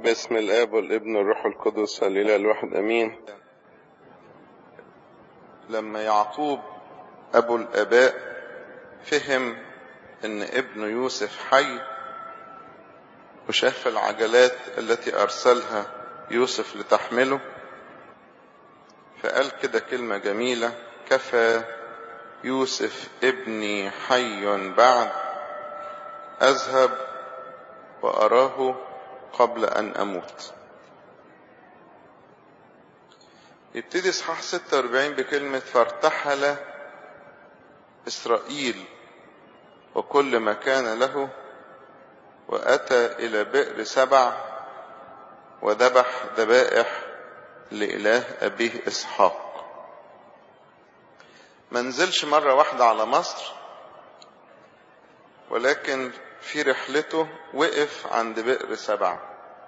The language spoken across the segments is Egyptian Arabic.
باسم الاب والابن والروح القدس الاله الواحد امين لما يعقوب ابو الاباء فهم ان ابنه يوسف حي وشاف العجلات التي ارسلها يوسف لتحمله فقال كده كلمة جميلة كفى يوسف ابني حي بعد اذهب واراه قبل ان اموت يبتدي اصحاح 46 بكلمة فارتحل اسرائيل وكل ما كان له واتى الى بئر سبع وذبح ذبائح لإله أبيه إسحاق ما نزلش مرة واحدة على مصر ولكن في رحلته وقف عند بئر سبع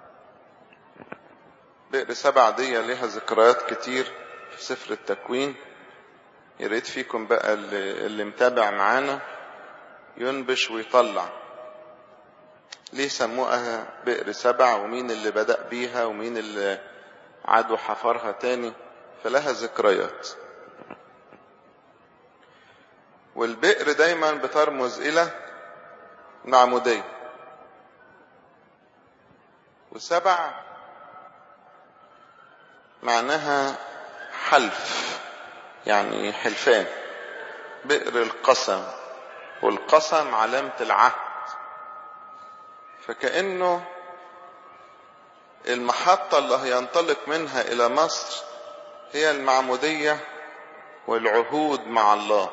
بئر سبع دي ليها ذكريات كتير في سفر التكوين يا ريت فيكم بقى اللي, اللي متابع معانا ينبش ويطلع ليه سموها بئر سبع ومين اللي بدأ بيها ومين اللي عاد حفرها تاني فلها ذكريات والبئر دايما بترمز الى معمودية وسبع معناها حلف يعني حلفان بئر القسم والقسم علامة العهد فكأنه المحطة اللي هينطلق منها إلى مصر هي المعمودية والعهود مع الله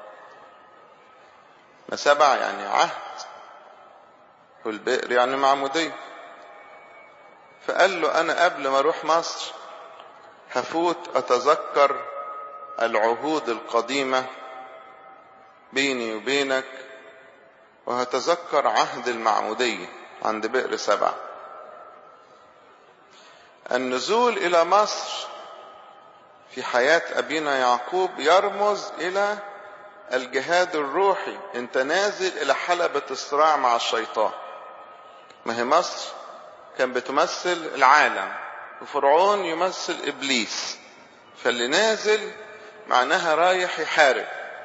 ما سبع يعني عهد والبئر يعني معمودية فقال له أنا قبل ما أروح مصر هفوت أتذكر العهود القديمة بيني وبينك وهتذكر عهد المعمودية عند بئر سبع النزول إلى مصر في حياة أبينا يعقوب يرمز إلى الجهاد الروحي انت نازل إلى حلبة الصراع مع الشيطان ما هي مصر كان بتمثل العالم وفرعون يمثل إبليس فاللي نازل معناها رايح يحارب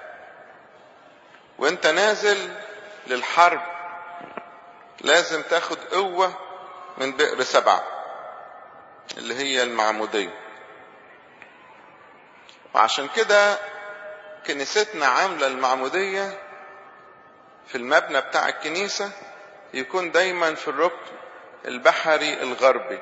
وانت نازل للحرب لازم تاخد قوة من بئر سبعه اللي هي المعمودية وعشان كده كنيستنا عاملة المعمودية في المبنى بتاع الكنيسة يكون دايما في الركن البحري الغربي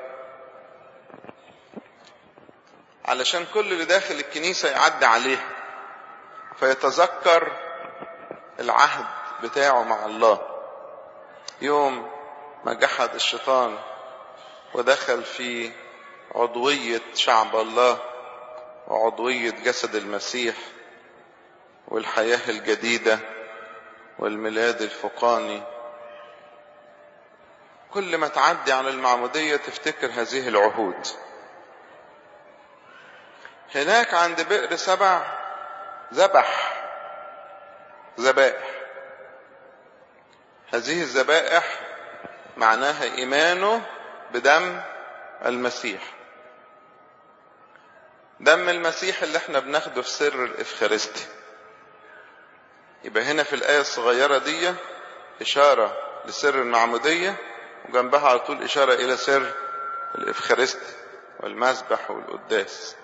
علشان كل اللي داخل الكنيسة يعدي عليها فيتذكر العهد بتاعه مع الله يوم ما جحد الشيطان ودخل في عضوية شعب الله وعضوية جسد المسيح والحياة الجديدة والميلاد الفقاني كل ما تعدي على المعمودية تفتكر هذه العهود هناك عند بئر سبع ذبح ذبائح هذه الذبائح معناها إيمانه بدم المسيح دم المسيح اللي احنا بناخده في سر الإفخارستي يبقى هنا في الآية الصغيرة دي إشارة لسر المعمودية وجنبها على طول إشارة إلى سر الإفخارستي والمسبح والقداس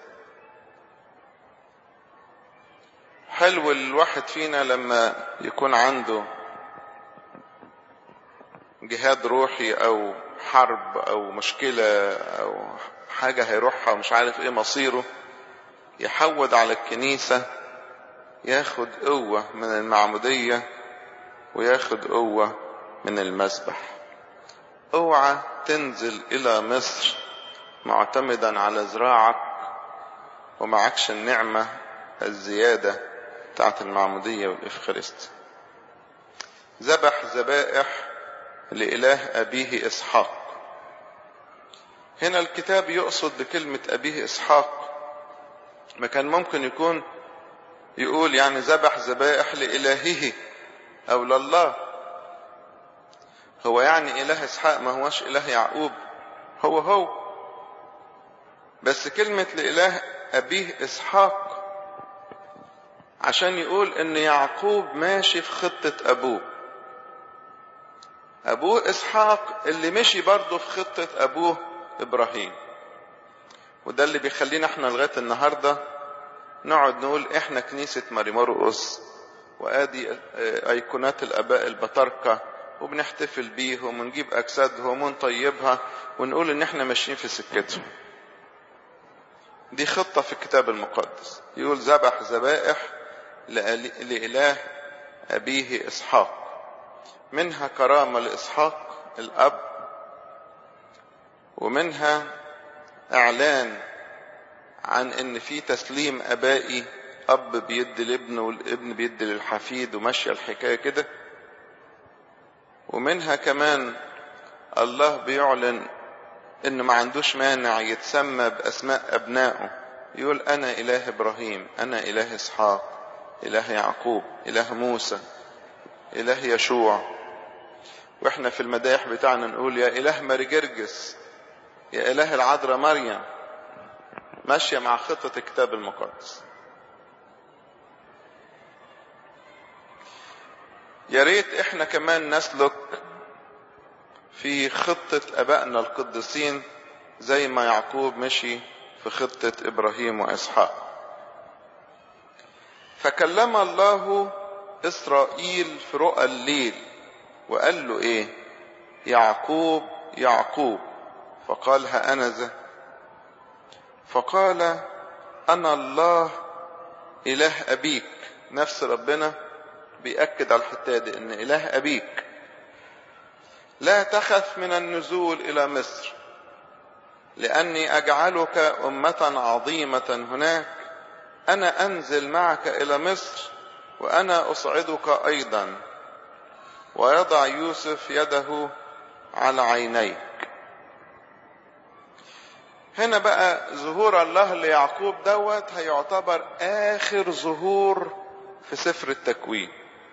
حلو الواحد فينا لما يكون عنده جهاد روحي أو حرب أو مشكلة أو حاجة هيروحها ومش عارف إيه مصيره يحود على الكنيسة ياخد قوة من المعمودية وياخد قوة من المسبح اوعى تنزل الى مصر معتمدا على زراعك ومعكش النعمة الزيادة بتاعت المعمودية والإفخارست ذبح ذبائح لإله أبيه إسحاق هنا الكتاب يقصد بكلمة أبيه إسحاق ما كان ممكن يكون يقول يعني ذبح ذبائح لإلهه أو لله هو يعني إله إسحاق ما هوش إله يعقوب هو هو بس كلمة لإله أبيه إسحاق عشان يقول إن يعقوب ماشي في خطة أبوه أبوه إسحاق اللي مشي برضه في خطة أبوه إبراهيم وده اللي بيخلينا احنا لغاية النهاردة نقعد نقول احنا كنيسة ماري مرقس وادي ايقونات الاباء البطاركة وبنحتفل بيهم ونجيب اجسادهم ونطيبها ونقول ان احنا ماشيين في سكتهم دي خطة في الكتاب المقدس يقول ذبح ذبائح لإله أبيه إسحاق منها كرامة لإسحاق الأب ومنها إعلان عن إن في تسليم أبائي أب بيدي لابنه والابن بيدي للحفيد وماشية الحكاية كده ومنها كمان الله بيعلن إنه ما عندوش مانع يتسمى بأسماء أبنائه يقول أنا إله إبراهيم أنا إله إسحاق إله يعقوب إله موسى إله يشوع وإحنا في المدايح بتاعنا نقول يا إله ماري جرجس يا إله العذراء مريم ماشية مع خطة الكتاب المقدس يا ريت احنا كمان نسلك في خطة ابائنا القديسين زي ما يعقوب مشي في خطة ابراهيم واسحاق فكلم الله اسرائيل في رؤى الليل وقال له ايه يعقوب يعقوب فقال ها انا ذا فقال انا الله اله ابيك نفس ربنا بيأكد على الحتة دي ان اله ابيك لا تخف من النزول الى مصر لاني اجعلك امة عظيمة هناك انا انزل معك الى مصر وانا اصعدك ايضا ويضع يوسف يده على عينيك هنا بقى ظهور الله ليعقوب دوت هيعتبر اخر ظهور في سفر التكوين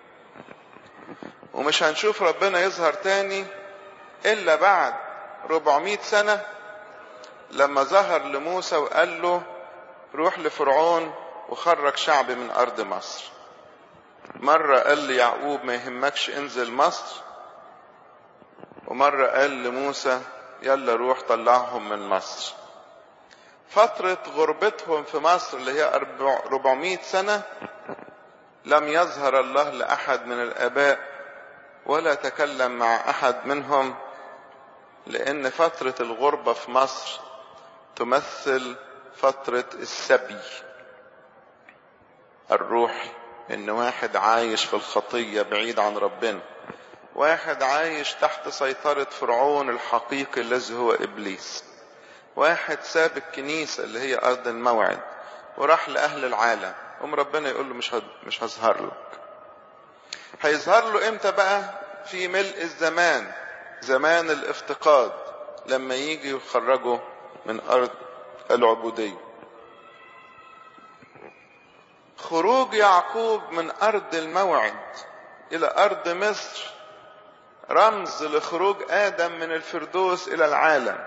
ومش هنشوف ربنا يظهر تاني الا بعد 400 سنة لما ظهر لموسى وقال له روح لفرعون وخرج شعبي من ارض مصر مرة قال ليعقوب ما يهمكش انزل مصر ومرة قال لموسى يلا روح طلعهم من مصر فترة غربتهم في مصر اللي هي 400 سنة لم يظهر الله لأحد من الآباء ولا تكلم مع أحد منهم لأن فترة الغربة في مصر تمثل فترة السبي الروحي إن واحد عايش في الخطية بعيد عن ربنا واحد عايش تحت سيطرة فرعون الحقيقي الذي هو إبليس واحد ساب الكنيسة اللي هي أرض الموعد وراح لأهل العالم قوم ربنا يقول له مش مش هظهر لك هيظهر له امتى بقى في ملء الزمان زمان الافتقاد لما يجي يخرجه من أرض العبودية خروج يعقوب من أرض الموعد إلى أرض مصر رمز لخروج آدم من الفردوس إلى العالم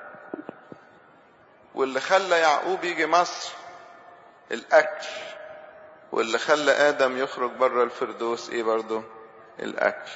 واللي خلى يعقوب يجي مصر الأكل واللي خلى آدم يخرج بره الفردوس إيه برضه الأكل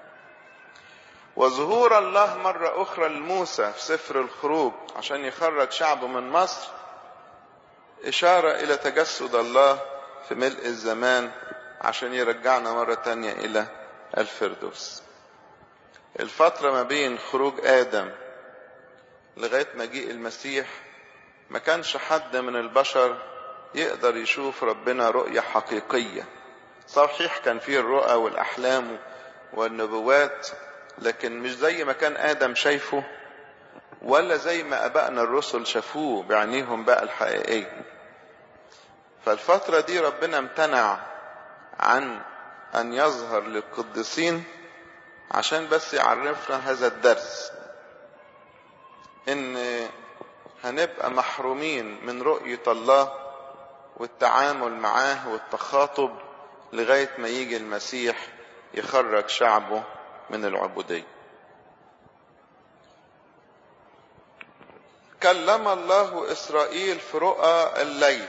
وظهور الله مرة أخرى لموسى في سفر الخروج عشان يخرج شعبه من مصر إشارة إلى تجسد الله في ملء الزمان عشان يرجعنا مرة تانية إلى الفردوس الفترة ما بين خروج آدم لغاية مجيء المسيح ما كانش حد من البشر يقدر يشوف ربنا رؤية حقيقية صحيح كان فيه الرؤى والأحلام والنبوات لكن مش زي ما كان آدم شايفه ولا زي ما أبائنا الرسل شافوه بعينيهم بقى الحقيقية فالفترة دي ربنا امتنع عن أن يظهر للقديسين عشان بس يعرفنا هذا الدرس إن هنبقى محرومين من رؤية الله والتعامل معاه والتخاطب لغاية ما يجي المسيح يخرج شعبه من العبودية كلم الله إسرائيل في رؤى الليل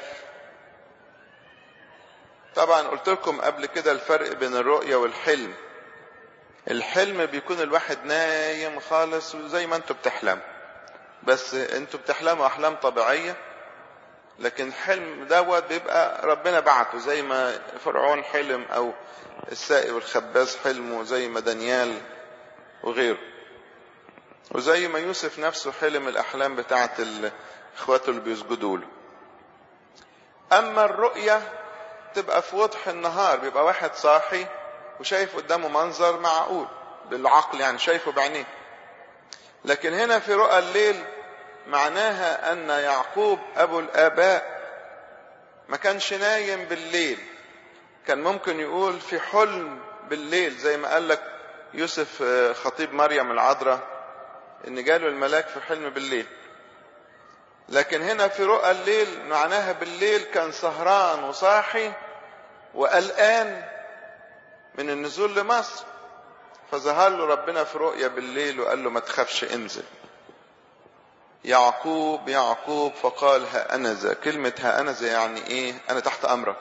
طبعا قلت لكم قبل كده الفرق بين الرؤية والحلم الحلم بيكون الواحد نايم خالص زي ما انتوا بتحلموا بس انتوا بتحلموا احلام طبيعيه لكن الحلم دوت بيبقى ربنا بعته زي ما فرعون حلم او السائي والخباز حلمه زي ما دانيال وغيره وزي ما يوسف نفسه حلم الاحلام بتاعه اخواته اللي بيسجدوا له اما الرؤيه تبقى في وضح النهار بيبقى واحد صاحي وشايف قدامه منظر معقول بالعقل يعني شايفه بعينيه لكن هنا في رؤى الليل معناها ان يعقوب ابو الاباء ما كانش نايم بالليل كان ممكن يقول في حلم بالليل زي ما قال لك يوسف خطيب مريم العذراء ان جاله الملاك في حلم بالليل لكن هنا في رؤى الليل معناها بالليل كان سهران وصاحي وقلقان من النزول لمصر فظهر له ربنا في رؤيا بالليل وقال له ما تخافش انزل يعقوب يعقوب فقال ها أنا ذا كلمة ها أنا ذا يعني إيه أنا تحت أمرك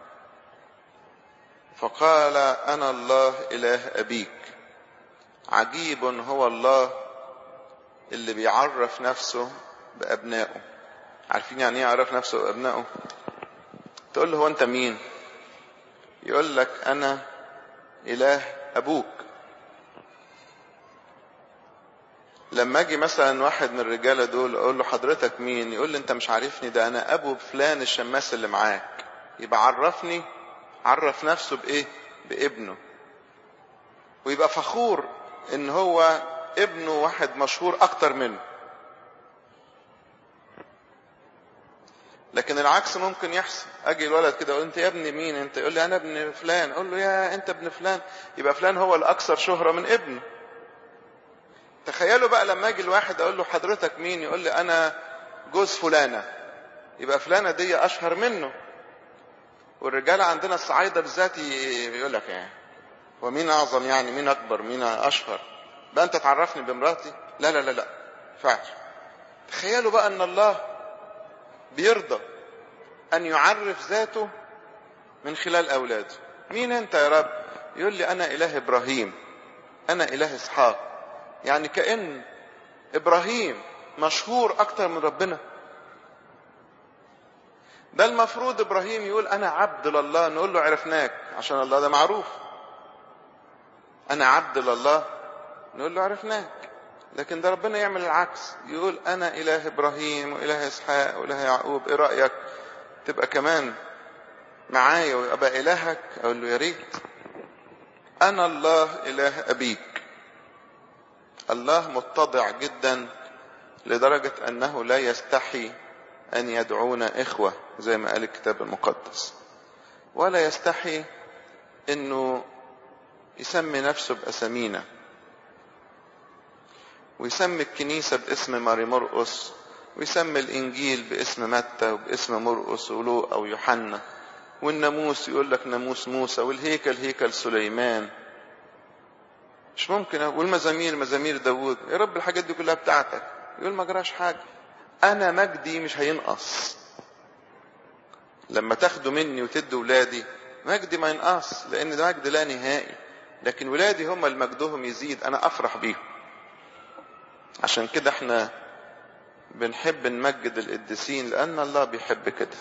فقال أنا الله إله أبيك عجيب هو الله اللي بيعرف نفسه بأبنائه عارفين يعني إيه يعرف نفسه بأبنائه تقول له هو أنت مين يقول لك أنا إله أبوك لما اجي مثلا واحد من الرجاله دول اقول له حضرتك مين يقول لي انت مش عارفني ده انا ابو فلان الشماس اللي معاك يبقى عرفني عرف نفسه بايه بابنه ويبقى فخور ان هو ابنه واحد مشهور اكتر منه لكن العكس ممكن يحصل اجي الولد كده اقول انت يا ابني مين انت يقول لي انا ابن فلان اقول له يا انت ابن فلان يبقى فلان هو الاكثر شهره من ابنه تخيلوا بقى لما اجي الواحد اقول له حضرتك مين يقول لي انا جوز فلانه يبقى فلانه دي اشهر منه والرجاله عندنا الصعايده بالذات يقول لك يعني هو مين اعظم يعني مين اكبر مين اشهر بقى انت تعرفني بمراتي لا لا لا لا فعش تخيلوا بقى ان الله بيرضى ان يعرف ذاته من خلال اولاده مين انت يا رب يقول لي انا اله ابراهيم انا اله اسحاق يعني كأن إبراهيم مشهور أكتر من ربنا ده المفروض إبراهيم يقول أنا عبد لله نقول له عرفناك عشان الله ده معروف أنا عبد لله نقول له عرفناك لكن ده ربنا يعمل العكس يقول أنا إله إبراهيم وإله إسحاق وإله يعقوب إيه رأيك تبقى كمان معايا ويبقى إلهك أقول له يا ريت أنا الله إله أبيك الله متضع جدا لدرجة أنه لا يستحي أن يدعونا إخوة زي ما قال الكتاب المقدس ولا يستحي أنه يسمي نفسه بأسامينا ويسمي الكنيسة باسم ماري مرقس ويسمي الإنجيل باسم متى وباسم مرقس ولوقا ويوحنا والناموس يقول لك ناموس موسى والهيكل هيكل سليمان مش ممكن والمزامير مزامير داوود يا رب الحاجات دي كلها بتاعتك يقول ما جراش حاجة أنا مجدي مش هينقص لما تاخدوا مني وتدوا ولادي مجدي ما ينقص لأن ده مجد لا نهائي لكن ولادي هم اللي مجدهم يزيد أنا أفرح بيهم عشان كده احنا بنحب نمجد القديسين لأن الله بيحب كده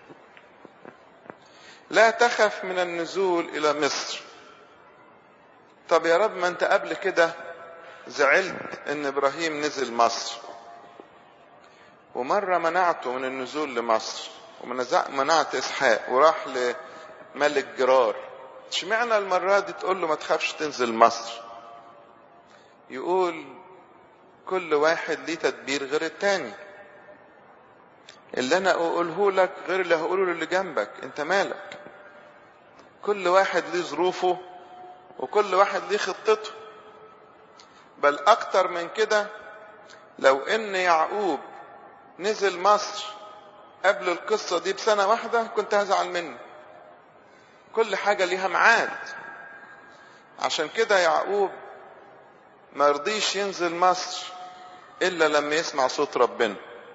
لا تخف من النزول إلى مصر طب يا رب ما انت قبل كده زعلت ان ابراهيم نزل مصر ومرة منعته من النزول لمصر ومنعت اسحاق وراح لملك جرار اشمعنى المرة دي تقول له ما تخافش تنزل مصر يقول كل واحد ليه تدبير غير التاني اللي انا اقوله لك غير اللي هقوله للي جنبك انت مالك كل واحد ليه ظروفه وكل واحد ليه خطته بل اكتر من كده لو ان يعقوب نزل مصر قبل القصة دي بسنة واحدة كنت هزعل منه كل حاجة ليها ميعاد عشان كده يعقوب ما رضيش ينزل مصر الا لما يسمع صوت ربنا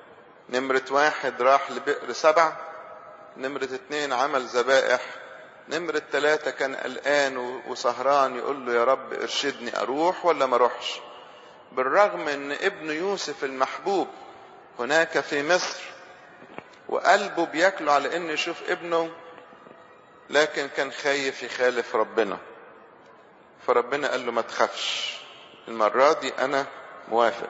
نمرة واحد راح لبئر سبع نمرة اتنين عمل ذبائح نمرة ثلاثة كان قلقان وسهران يقول له يا رب ارشدني اروح ولا ما اروحش بالرغم ان ابن يوسف المحبوب هناك في مصر وقلبه بياكله على انه يشوف ابنه لكن كان خايف يخالف ربنا فربنا قال له ما تخافش المرة دي انا موافق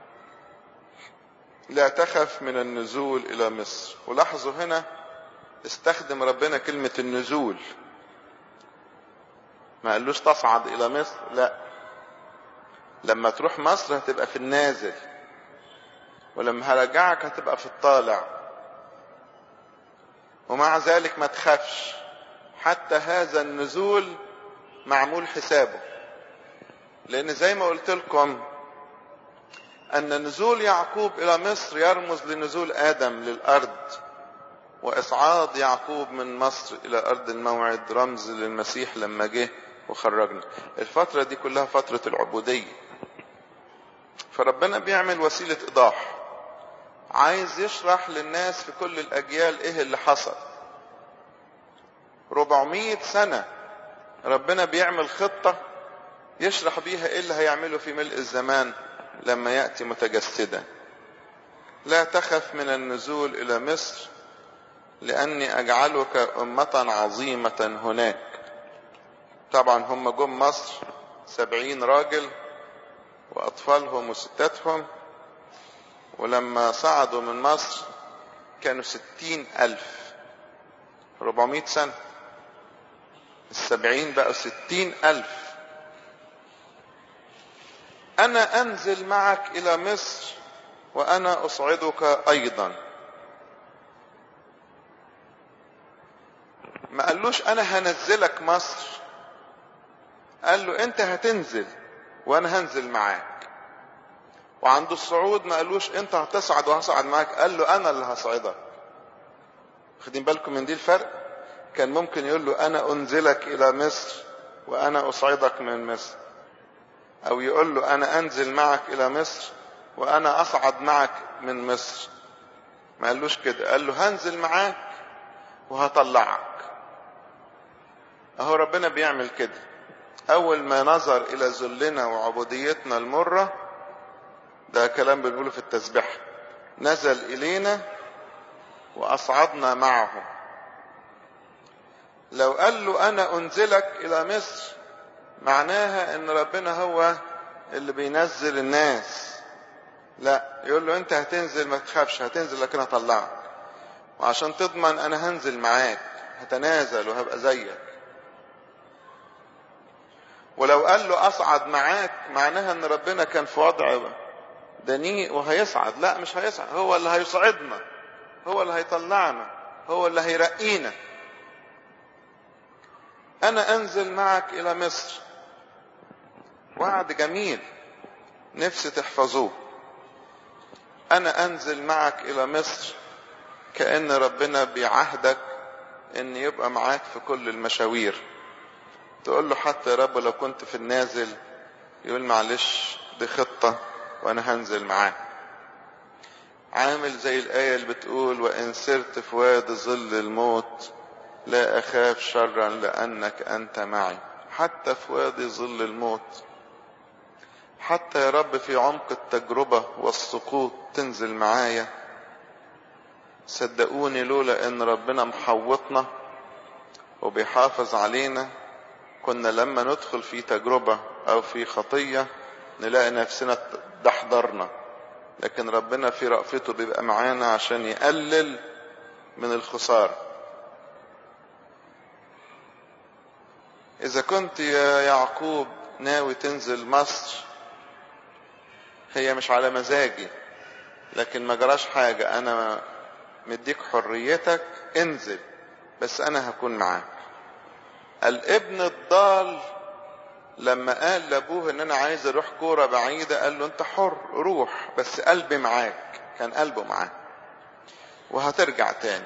لا تخف من النزول الى مصر ولاحظوا هنا استخدم ربنا كلمة النزول ما قالوش تصعد الى مصر لا لما تروح مصر هتبقى في النازل ولما هرجعك هتبقى في الطالع ومع ذلك ما تخافش حتى هذا النزول معمول حسابه لان زي ما قلت لكم ان نزول يعقوب الى مصر يرمز لنزول ادم للارض واصعاد يعقوب من مصر الى ارض الموعد رمز للمسيح لما جه وخرجنا الفترة دي كلها فترة العبودية فربنا بيعمل وسيلة ايضاح عايز يشرح للناس في كل الاجيال ايه اللي حصل 400 سنة ربنا بيعمل خطة يشرح بيها ايه اللي هيعمله في ملء الزمان لما يأتي متجسدا لا تخف من النزول الى مصر لاني اجعلك امة عظيمة هناك طبعا هم جم مصر سبعين راجل واطفالهم وستاتهم ولما صعدوا من مصر كانوا ستين الف ربعمائة سنة السبعين بقوا ستين الف انا انزل معك الى مصر وانا اصعدك ايضا ما قالوش انا هنزلك مصر قال له انت هتنزل وانا هنزل معاك وعند الصعود ما قالوش انت هتصعد وهصعد معاك قال له انا اللي هصعدك واخدين بالكم من دي الفرق كان ممكن يقول له انا انزلك الى مصر وانا اصعدك من مصر او يقول له انا انزل معك الى مصر وانا اصعد معك من مصر ما قالوش كده قال له هنزل معاك وهطلعك اهو ربنا بيعمل كده اول ما نظر الى ذلنا وعبوديتنا المرة ده كلام بنقوله في التسبيح نزل الينا واصعدنا معه لو قال له انا انزلك الى مصر معناها ان ربنا هو اللي بينزل الناس لا يقول له انت هتنزل ما تخافش هتنزل لكن هطلعك وعشان تضمن انا هنزل معاك هتنازل وهبقى زيك ولو قال له اصعد معاك معناها ان ربنا كان في وضع دنيء وهيصعد لا مش هيصعد هو اللي هيصعدنا هو اللي هيطلعنا هو اللي هيرقينا انا انزل معك الى مصر وعد جميل نفسي تحفظوه انا انزل معك الى مصر كأن ربنا بيعهدك ان يبقى معاك في كل المشاوير تقول له حتى يا رب لو كنت في النازل يقول معلش دي خطة وانا هنزل معاك عامل زي الآية اللي بتقول وإن سرت في وادي ظل الموت لا أخاف شرا لأنك أنت معي حتى في وادي ظل الموت حتى يا رب في عمق التجربة والسقوط تنزل معايا صدقوني لولا ان ربنا محوطنا وبيحافظ علينا كنا لما ندخل في تجربة او في خطية نلاقي نفسنا دحضرنا لكن ربنا في رأفته بيبقى معانا عشان يقلل من الخسارة اذا كنت يا يعقوب ناوي تنزل مصر هي مش على مزاجي لكن ما جراش حاجة انا مديك حريتك انزل بس انا هكون معاك الابن الضال لما قال لابوه ان انا عايز اروح كوره بعيده قال له انت حر روح بس قلبي معاك كان قلبه معاك وهترجع تاني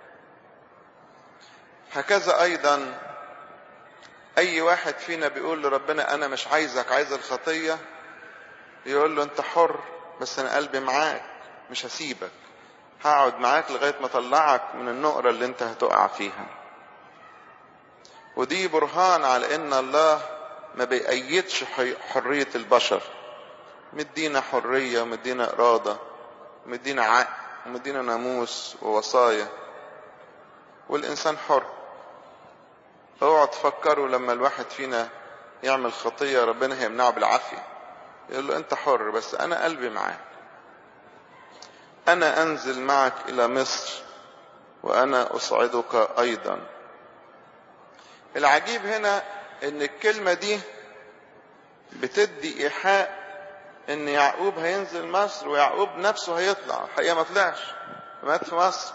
هكذا ايضا اي واحد فينا بيقول لربنا انا مش عايزك عايز الخطيه يقول له انت حر بس انا قلبي معاك مش هسيبك هقعد معاك لغاية ما اطلعك من النقرة اللي انت هتقع فيها ودي برهان على ان الله ما بيأيدش حرية البشر مدينا حرية ومدينا إرادة ومدينا عقل ومدينا ناموس ووصايا والإنسان حر اوعوا تفكروا لما الواحد فينا يعمل خطية ربنا هيمنعه بالعافية يقول له أنت حر بس أنا قلبي معاك أنا أنزل معك إلى مصر وأنا أصعدك أيضا العجيب هنا ان الكلمة دي بتدي ايحاء ان يعقوب هينزل مصر ويعقوب نفسه هيطلع الحقيقة ما طلعش مات في مصر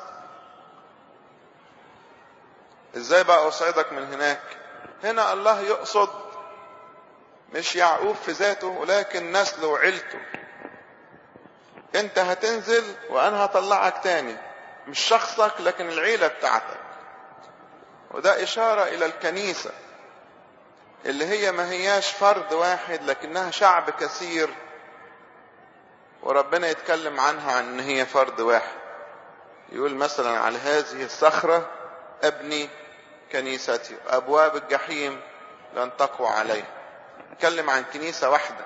ازاي بقى اصعدك من هناك هنا الله يقصد مش يعقوب في ذاته ولكن نسله وعيلته انت هتنزل وانا هطلعك تاني مش شخصك لكن العيلة بتاعتك وده اشارة الى الكنيسة اللي هي ما هياش فرد واحد لكنها شعب كثير وربنا يتكلم عنها عن ان هي فرد واحد يقول مثلا على هذه الصخرة ابني كنيستي ابواب الجحيم لن تقوى عليها يتكلم عن كنيسة واحدة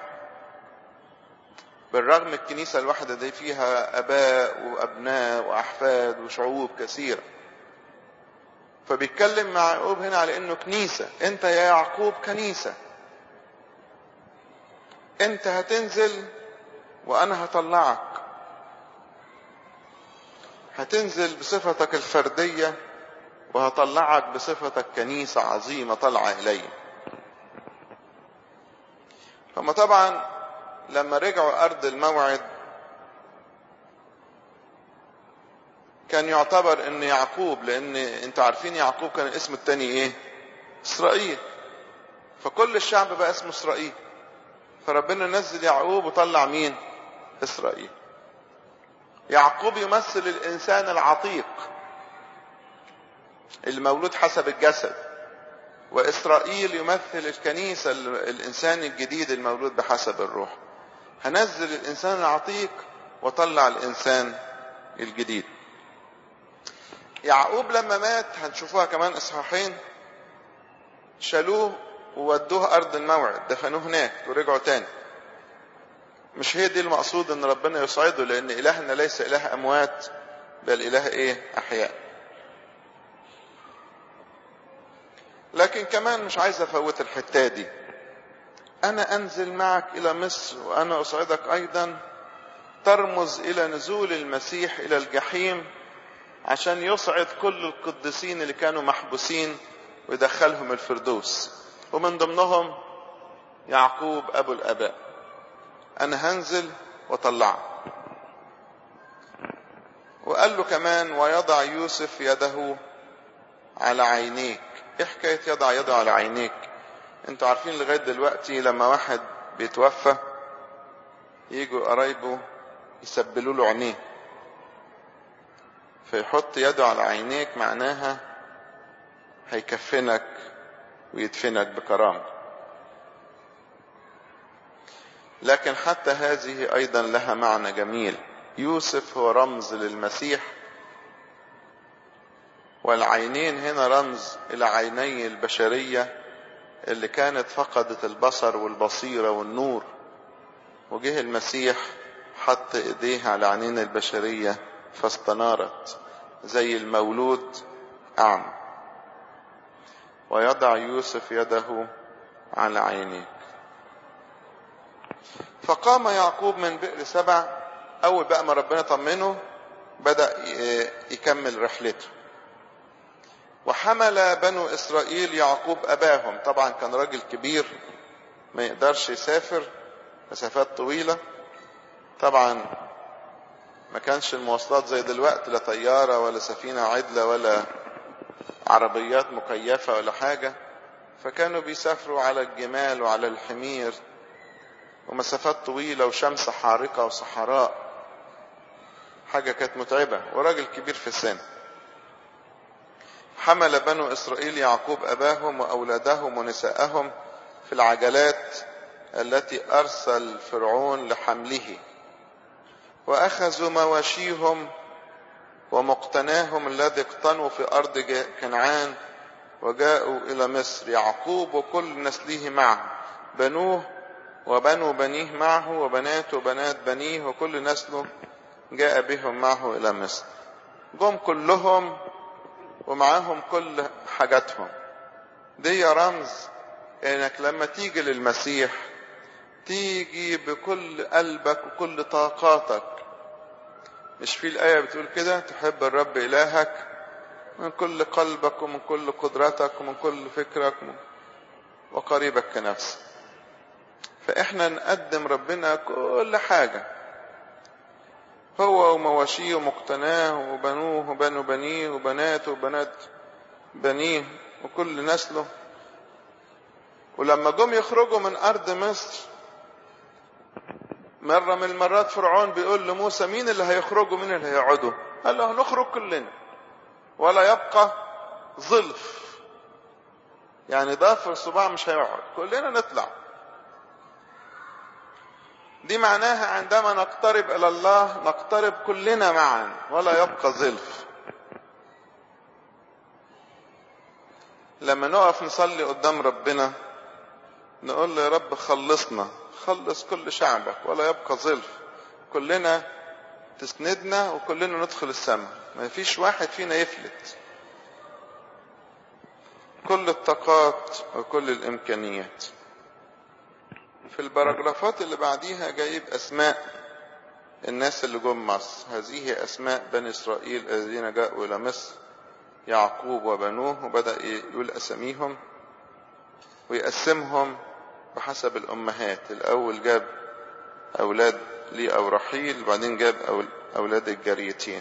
بالرغم الكنيسة الواحدة دي فيها اباء وابناء واحفاد وشعوب كثيرة فبيتكلم مع يعقوب هنا على انه كنيسة انت يا يعقوب كنيسة انت هتنزل وانا هطلعك هتنزل بصفتك الفردية وهطلعك بصفتك كنيسة عظيمة طالعة إلي فما طبعا لما رجعوا أرض الموعد كان يعتبر ان يعقوب لان انتوا عارفين يعقوب كان اسم التاني ايه اسرائيل فكل الشعب بقى اسمه اسرائيل فربنا نزل يعقوب وطلع مين اسرائيل يعقوب يمثل الانسان العتيق المولود حسب الجسد واسرائيل يمثل الكنيسة الانسان الجديد المولود بحسب الروح هنزل الانسان العتيق وطلع الانسان الجديد يعقوب لما مات هنشوفوها كمان اصحاحين شالوه وودوه ارض الموعد دفنوه هناك ورجعوا تاني مش هي دي المقصود ان ربنا يصعده لان الهنا ليس اله اموات بل اله ايه احياء لكن كمان مش عايز افوت الحته دي انا انزل معك الى مصر وانا اصعدك ايضا ترمز الى نزول المسيح الى الجحيم عشان يصعد كل القديسين اللي كانوا محبوسين ويدخلهم الفردوس ومن ضمنهم يعقوب ابو الاباء انا هنزل واطلعه وقال له كمان ويضع يوسف يده على عينيك ايه حكايه يضع يده على عينيك انتوا عارفين لغايه دلوقتي لما واحد بيتوفى يجوا قرايبه يسبلوا له عينيه فيحط يده على عينيك معناها هيكفنك ويدفنك بكرامة لكن حتى هذه أيضا لها معنى جميل يوسف هو رمز للمسيح والعينين هنا رمز إلى عيني البشرية اللي كانت فقدت البصر والبصيرة والنور وجه المسيح حط ايديه على عينين البشرية فاستنارت زي المولود أعمى ويضع يوسف يده على عينيك فقام يعقوب من بئر سبع أول بقى ما ربنا طمنه بدأ يكمل رحلته وحمل بنو إسرائيل يعقوب أباهم طبعا كان راجل كبير ما يقدرش يسافر مسافات طويلة طبعا ما كانش المواصلات زي دلوقتي لا طيارة ولا سفينة عدلة ولا عربيات مكيفة ولا حاجة فكانوا بيسافروا على الجمال وعلى الحمير ومسافات طويلة وشمس حارقة وصحراء حاجة كانت متعبة وراجل كبير في السن حمل بنو إسرائيل يعقوب أباهم وأولادهم ونساءهم في العجلات التي أرسل فرعون لحمله وأخذوا مواشيهم ومقتناهم الذي اقتنوا في أرض كنعان وجاءوا إلى مصر يعقوب وكل نسله معه بنوه وبنو بنيه معه وبنات وبنات بنيه وكل نسله جاء بهم معه إلى مصر جم كلهم ومعاهم كل حاجاتهم دي رمز انك لما تيجي للمسيح تيجي بكل قلبك وكل طاقاتك مش في الآية بتقول كده تحب الرب إلهك من كل قلبك ومن كل قدرتك ومن كل فكرك وقريبك كنفسك فإحنا نقدم ربنا كل حاجة هو ومواشيه ومقتناه وبنوه وبنو بنيه وبناته وبنات بنيه وكل نسله ولما جم يخرجوا من أرض مصر مرة من المرات فرعون بيقول لموسى مين اللي هيخرجوا مين اللي هيقعدوا قال له هنخرج كلنا ولا يبقى ظلف يعني ضافر الصباع مش هيقعد كلنا نطلع دي معناها عندما نقترب إلى الله نقترب كلنا معا ولا يبقى ظلف لما نقف نصلي قدام ربنا نقول له يا رب خلصنا خلص كل شعبك ولا يبقى ظلف كلنا تسندنا وكلنا ندخل السماء ما فيش واحد فينا يفلت كل الطاقات وكل الإمكانيات في البراجرافات اللي بعديها جايب أسماء الناس اللي جم مصر هذه أسماء بني إسرائيل الذين جاءوا إلى مصر يعقوب وبنوه وبدأ يقول أساميهم ويقسمهم بحسب الأمهات الأول جاب أولاد لي أو رحيل وبعدين جاب أولاد الجاريتين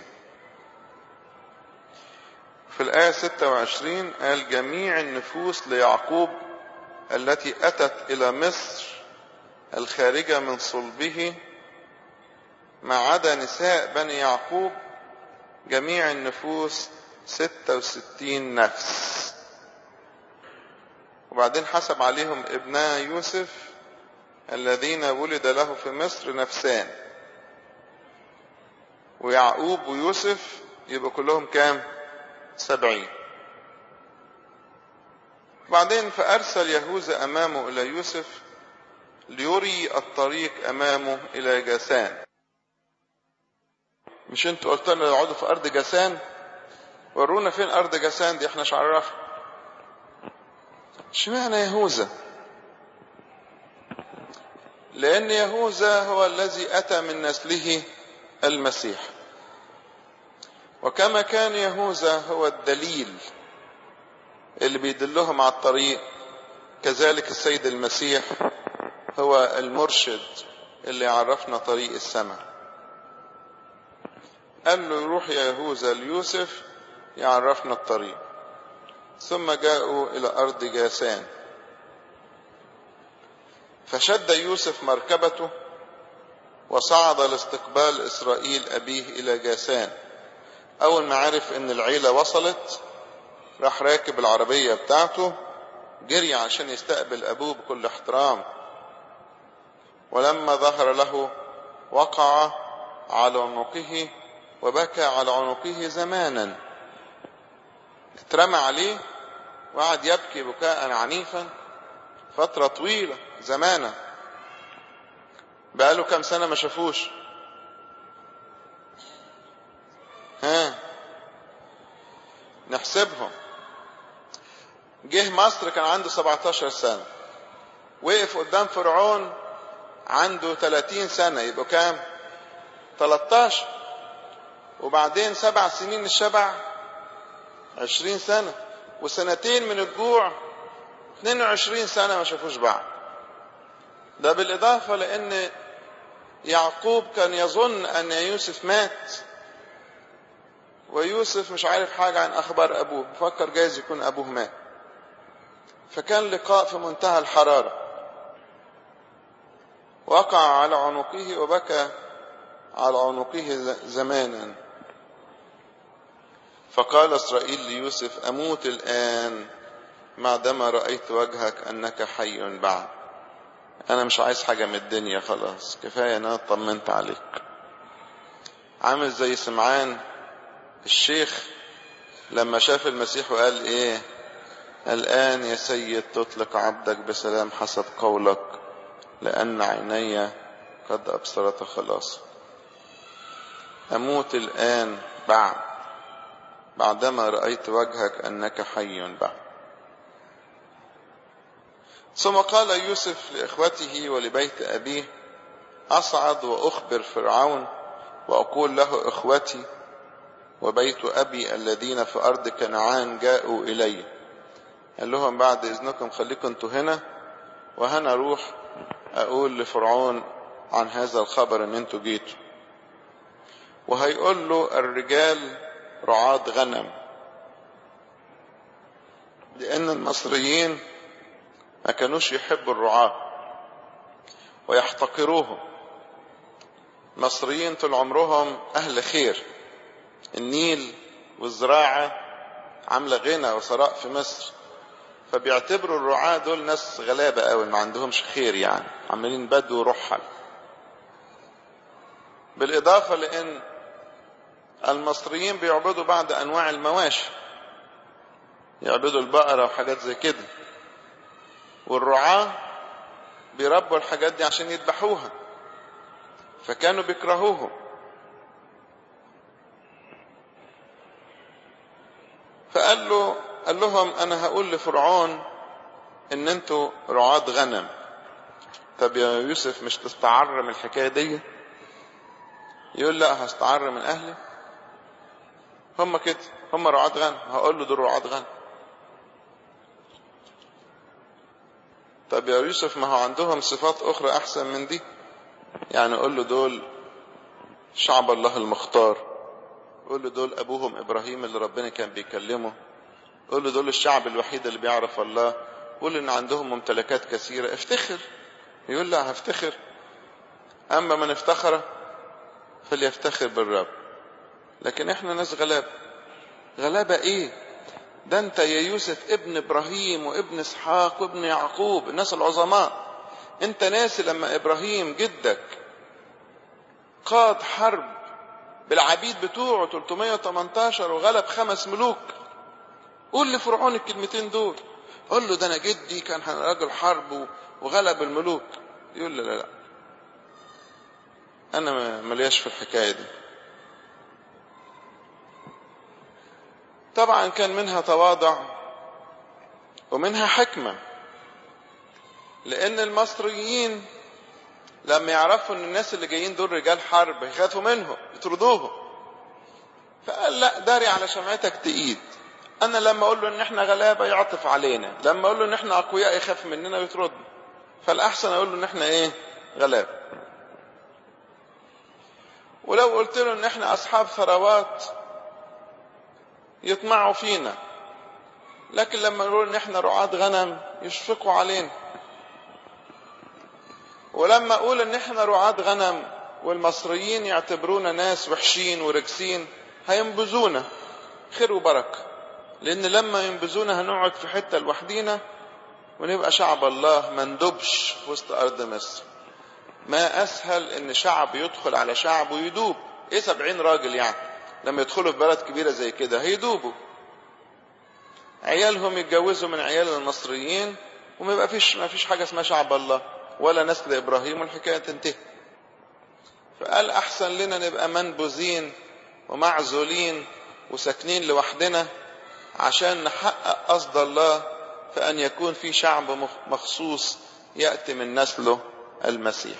في الآية 26 قال جميع النفوس ليعقوب التي أتت إلى مصر الخارجة من صلبه ما عدا نساء بني يعقوب جميع النفوس 66 نفس وبعدين حسب عليهم ابناء يوسف الذين ولد له في مصر نفسان ويعقوب ويوسف يبقى كلهم كام سبعين بعدين فأرسل يهوذا أمامه إلى يوسف ليري الطريق أمامه إلى جاسان مش انتوا قلت لنا يقعدوا في أرض جاسان ورونا فين أرض جاسان دي احنا مش عرفنا اشمعنى يهوذا لأن يهوذا هو الذي أتى من نسله المسيح وكما كان يهوذا هو الدليل اللي بيدلهم على الطريق كذلك السيد المسيح هو المرشد اللي يعرفنا طريق السماء قال له يروح يا يهوذا ليوسف يعرفنا الطريق ثم جاءوا إلى أرض جاسان فشد يوسف مركبته وصعد لاستقبال إسرائيل أبيه إلى جاسان أول ما عرف إن العيلة وصلت راح راكب العربية بتاعته جري عشان يستقبل أبوه بكل احترام ولما ظهر له وقع على عنقه وبكى على عنقه زمانا اترمى عليه وقعد يبكي بكاء عنيفا فترة طويلة زمانا بقاله كم سنة ما شافوش ها نحسبهم جه مصر كان عنده 17 سنة وقف قدام فرعون عنده 30 سنة يبقى كام 13 وبعدين سبع سنين الشبع 20 سنة وسنتين من الجوع 22 سنة ما شافوش بعض ده بالإضافة لأن يعقوب كان يظن أن يوسف مات ويوسف مش عارف حاجة عن أخبار أبوه فكر جايز يكون أبوه مات فكان لقاء في منتهى الحرارة وقع على عنقه وبكى على عنقه زمانا فقال إسرائيل ليوسف أموت الآن بعدما رأيت وجهك أنك حي بعد أنا مش عايز حاجة من الدنيا خلاص كفاية أنا طمنت عليك عامل زي سمعان الشيخ لما شاف المسيح وقال ايه الآن يا سيد تطلق عبدك بسلام حسب قولك لأن عيني قد أبصرت خلاص أموت الآن بعد بعدما رأيت وجهك أنك حي بعد ثم قال يوسف لإخوته ولبيت أبيه أصعد وأخبر فرعون وأقول له إخوتي وبيت أبي الذين في أرض كنعان جاءوا إلي قال لهم بعد إذنكم خليكم انتوا هنا وهنا أروح أقول لفرعون عن هذا الخبر إن انتوا جيتوا وهيقول له الرجال رعاة غنم لأن المصريين ما كانوش يحبوا الرعاة ويحتقروهم المصريين طول عمرهم أهل خير النيل والزراعة عاملة غنى وثراء في مصر فبيعتبروا الرعاة دول ناس غلابة قوي ما عندهمش خير يعني عمالين بدو رحل بالإضافة لأن المصريين بيعبدوا بعض أنواع المواشي يعبدوا البقرة وحاجات زي كده والرعاة بيربوا الحاجات دي عشان يذبحوها فكانوا بيكرهوهم فقال له قال لهم انا هقول لفرعون ان انتوا رعاة غنم طب يا يوسف مش تستعر من الحكايه دي يقول لا هستعر من اهلي هم كده هم رعاة غنم هقول له دول رعاة غنم طب يا يوسف ما هو عندهم صفات اخرى احسن من دي يعني قول له دول شعب الله المختار قول له دول ابوهم ابراهيم اللي ربنا كان بيكلمه قول له دول الشعب الوحيد اللي بيعرف الله قول ان عندهم ممتلكات كثيره افتخر يقول لا هفتخر اما من افتخر فليفتخر بالرب لكن احنا ناس غلابه غلابه ايه ده انت يا يوسف ابن ابراهيم وابن اسحاق وابن يعقوب الناس العظماء انت ناسي لما ابراهيم جدك قاد حرب بالعبيد بتوعه 318 وغلب خمس ملوك قول لفرعون الكلمتين دول قول له ده انا جدي كان راجل حرب وغلب الملوك يقول له لا لا انا ملياش في الحكايه دي طبعا كان منها تواضع ومنها حكمه لان المصريين لما يعرفوا ان الناس اللي جايين دول رجال حرب يخافوا منهم يطردوهم فقال لا داري على شمعتك تقيد انا لما اقول له ان احنا غلابه يعطف علينا لما اقول له ان احنا اقوياء يخاف مننا ويطردنا فالاحسن اقول له ان احنا ايه غلابه ولو قلت له ان احنا اصحاب ثروات يطمعوا فينا لكن لما نقول ان احنا رعاة غنم يشفقوا علينا ولما اقول ان احنا رعاة غنم والمصريين يعتبرونا ناس وحشين وركسين هينبذونا خير وبركه لان لما ينبذونا هنقعد في حته لوحدينا ونبقى شعب الله ما ندبش وسط ارض مصر ما اسهل ان شعب يدخل على شعب ويدوب ايه سبعين راجل يعني لما يدخلوا في بلد كبيره زي كده هيدوبوا عيالهم يتجوزوا من عيال المصريين وما يبقى فيش ما فيش حاجه اسمها شعب الله ولا نسل ابراهيم والحكايه تنتهي فقال احسن لنا نبقى منبوذين ومعزولين وساكنين لوحدنا عشان نحقق قصد الله فان يكون في شعب مخصوص ياتي من نسله المسيح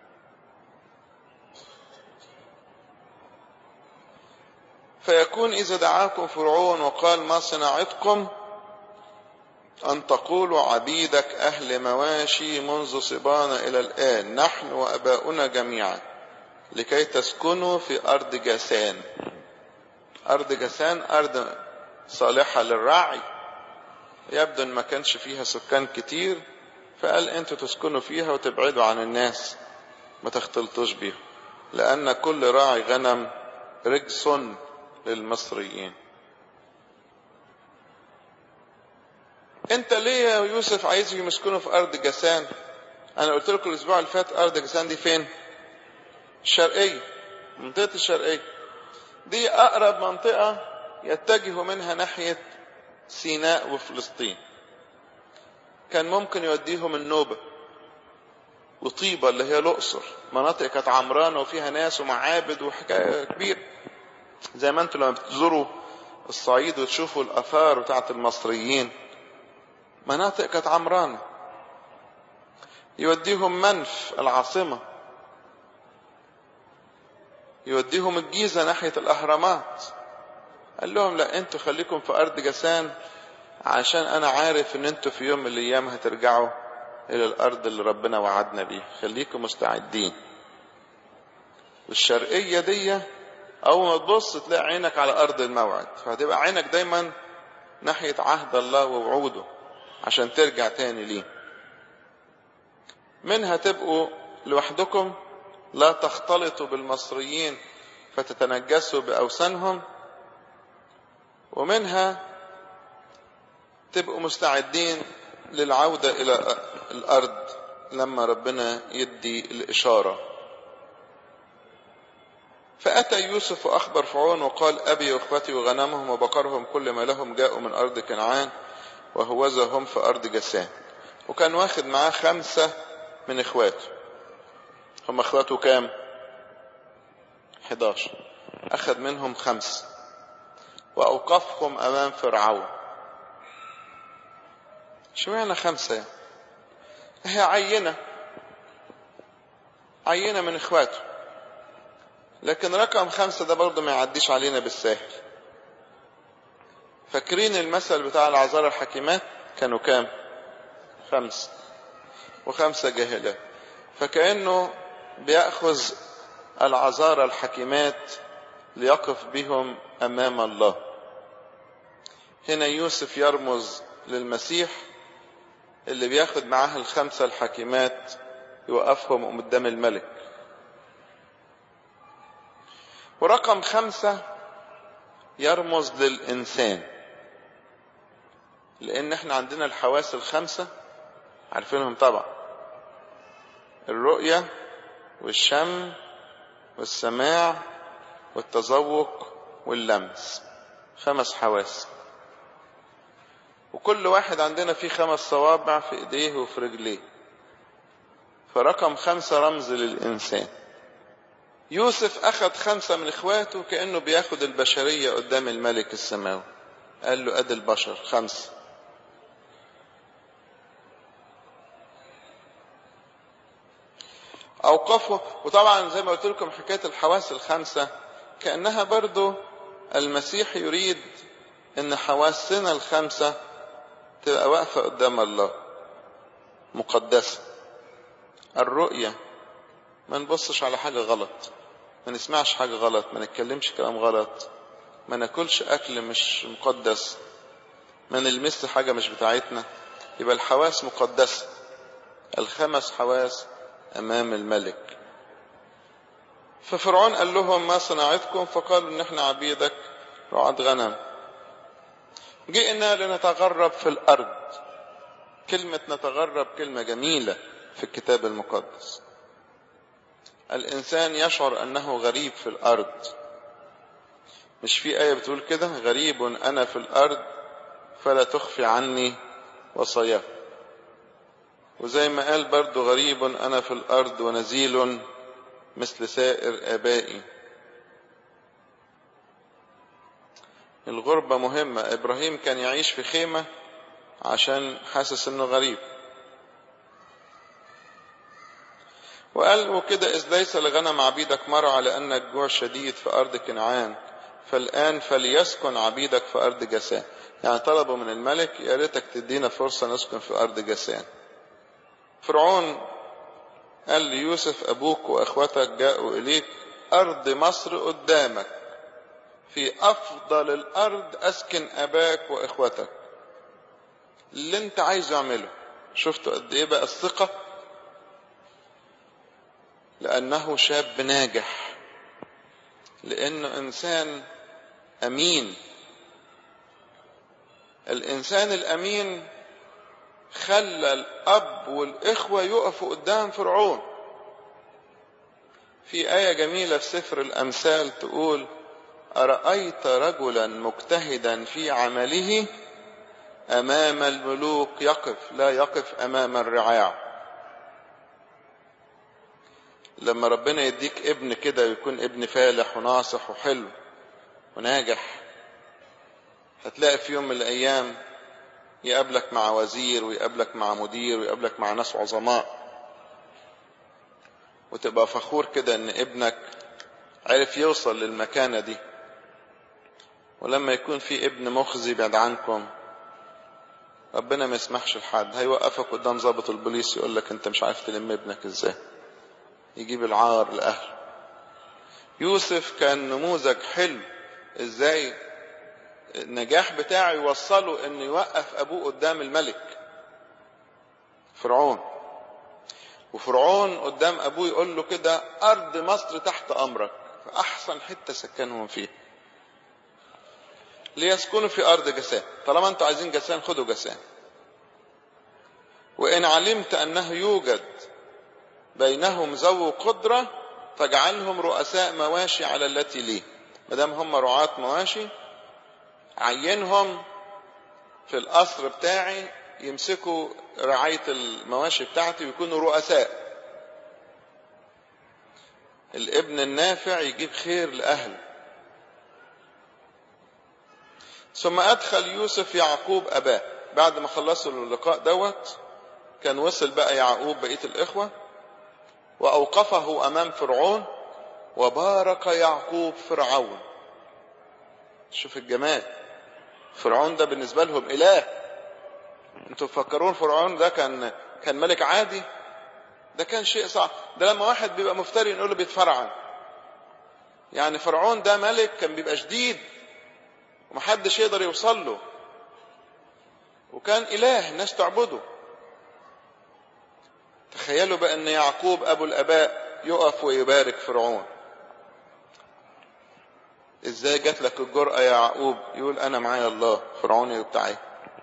فيكون اذا دعاكم فرعون وقال ما صناعتكم أن تقولوا عبيدك أهل مواشي منذ صبانا إلى الآن نحن وأباؤنا جميعا لكي تسكنوا في أرض جاسان أرض جاسان أرض صالحة للرعي يبدو أن ما كانش فيها سكان كتير فقال أنتوا تسكنوا فيها وتبعدوا عن الناس ما تختلطوش بيهم لأن كل راعي غنم رجس للمصريين انت ليه يا يوسف عايزهم يسكنوا في ارض جسان انا قلت لكم الاسبوع اللي فات ارض جسان دي فين الشرقيه منطقه الشرقيه دي أقرب منطقة يتجهوا منها ناحية سيناء وفلسطين كان ممكن يوديهم النوبة وطيبة اللي هي الأقصر مناطق كانت عمرانة وفيها ناس ومعابد وحكاية كبيرة زي ما انتوا لما بتزوروا الصعيد وتشوفوا الآثار بتاعت المصريين مناطق كانت عمرانة يوديهم منف العاصمة يوديهم الجيزة ناحية الأهرامات قال لهم لا انتوا خليكم في أرض جسان عشان أنا عارف إن انتوا في يوم من الأيام هترجعوا إلى الأرض اللي ربنا وعدنا بيها خليكم مستعدين والشرقية دي أول ما تبص تلاقي عينك على أرض الموعد فهتبقى عينك دايما ناحية عهد الله ووعوده عشان ترجع تاني ليه منها تبقوا لوحدكم لا تختلطوا بالمصريين فتتنجسوا بأوثانهم ومنها تبقوا مستعدين للعودة إلى الأرض لما ربنا يدي الإشارة فأتى يوسف وأخبر فرعون وقال أبي وأخوتي وغنمهم وبقرهم كل ما لهم جاءوا من أرض كنعان وهوذا هم في أرض جسان وكان واخد معاه خمسة من إخواته هم إخواته كام 11 أخذ منهم خمسة وأوقفهم أمام فرعون شو معنى خمسة يعني؟ هي عينة عينة من إخواته لكن رقم خمسة ده برضه ما يعديش علينا بالساهل فاكرين المثل بتاع العذارى الحكيمات كانوا كام خمسة وخمسة جاهلات فكأنه بيأخذ العذارى الحكيمات ليقف بهم أمام الله هنا يوسف يرمز للمسيح اللي بياخد معاه الخمسة الحكيمات يوقفهم قدام الملك ورقم خمسة يرمز للإنسان لأن احنا عندنا الحواس الخمسة عارفينهم طبعا الرؤية والشم والسماع والتذوق واللمس خمس حواس وكل واحد عندنا فيه خمس صوابع في ايديه وفي رجليه فرقم خمسة رمز للإنسان يوسف أخذ خمسة من إخواته كأنه بياخد البشرية قدام الملك السماوي قال له أدي البشر خمسة أوقفه وطبعا زي ما قلت لكم حكاية الحواس الخمسة كأنها برضو المسيح يريد أن حواسنا الخمسة تبقى واقفة قدام الله مقدسة الرؤية ما نبصش على حاجة غلط ما نسمعش حاجة غلط ما نتكلمش كلام غلط ما ناكلش أكل مش مقدس ما نلمس حاجة مش بتاعتنا يبقى الحواس مقدسة الخمس حواس أمام الملك ففرعون قال لهم ما صناعتكم فقالوا إن احنا عبيدك رعاة غنم جئنا لنتغرب في الأرض كلمة نتغرب كلمة جميلة في الكتاب المقدس الإنسان يشعر أنه غريب في الأرض مش في آية بتقول كده غريب أنا في الأرض فلا تخفي عني وصاياك وزي ما قال برضو غريب أنا في الأرض ونزيل مثل سائر آبائي الغربة مهمة إبراهيم كان يعيش في خيمة عشان حاسس إنه غريب وقال وكده إذ ليس لغنم عبيدك مرعى لأن الجوع شديد في أرض كنعان فالآن فليسكن عبيدك في أرض جسان يعني طلبوا من الملك يا ريتك تدينا فرصة نسكن في أرض جسان فرعون قال ليوسف أبوك وأخوتك جاءوا إليك أرض مصر قدامك في أفضل الأرض أسكن أباك وإخوتك اللي أنت عايز اعمله شفتوا قد إيه بقى الثقة لأنه شاب ناجح لأنه إنسان أمين الإنسان الأمين خلى الأب والإخوة يقفوا قدام فرعون في آية جميلة في سفر الأمثال تقول أرأيت رجلا مجتهدا في عمله أمام الملوك يقف لا يقف أمام الرعاع لما ربنا يديك ابن كده ويكون ابن فالح وناصح وحلو وناجح هتلاقي في يوم من الأيام يقابلك مع وزير ويقابلك مع مدير ويقابلك مع ناس عظماء وتبقى فخور كده ان ابنك عرف يوصل للمكانة دي ولما يكون في ابن مخزي بعد عنكم ربنا ما يسمحش لحد هيوقفك قدام ضابط البوليس يقول لك انت مش عارف تلم ابنك ازاي يجيب العار لاهله يوسف كان نموذج حلو ازاي النجاح بتاعه يوصله انه يوقف ابوه قدام الملك فرعون وفرعون قدام ابوه يقول له كده ارض مصر تحت امرك فاحسن حته سكنهم فيها ليسكنوا في ارض جسان طالما انتوا عايزين جسان خدوا جسان وان علمت انه يوجد بينهم ذو قدره فاجعلهم رؤساء مواشي على التي ليه ما دام هم رعاة مواشي عينهم في القصر بتاعي يمسكوا رعاية المواشي بتاعتي ويكونوا رؤساء الابن النافع يجيب خير لأهله ثم أدخل يوسف يعقوب أباه بعد ما خلصوا اللقاء دوت كان وصل بقى يعقوب بقية الإخوة وأوقفه أمام فرعون وبارك يعقوب فرعون شوف الجمال فرعون ده بالنسبة لهم إله انتوا تفكرون فرعون ده كان كان ملك عادي ده كان شيء صعب ده لما واحد بيبقى مفتري نقول له بيتفرعن يعني فرعون ده ملك كان بيبقى شديد ومحدش يقدر يوصل له وكان إله الناس تعبده تخيلوا بقى ان يعقوب ابو الاباء يقف ويبارك فرعون ازاي جات لك الجرأة يا يعقوب يقول انا معايا الله فرعون بتاعي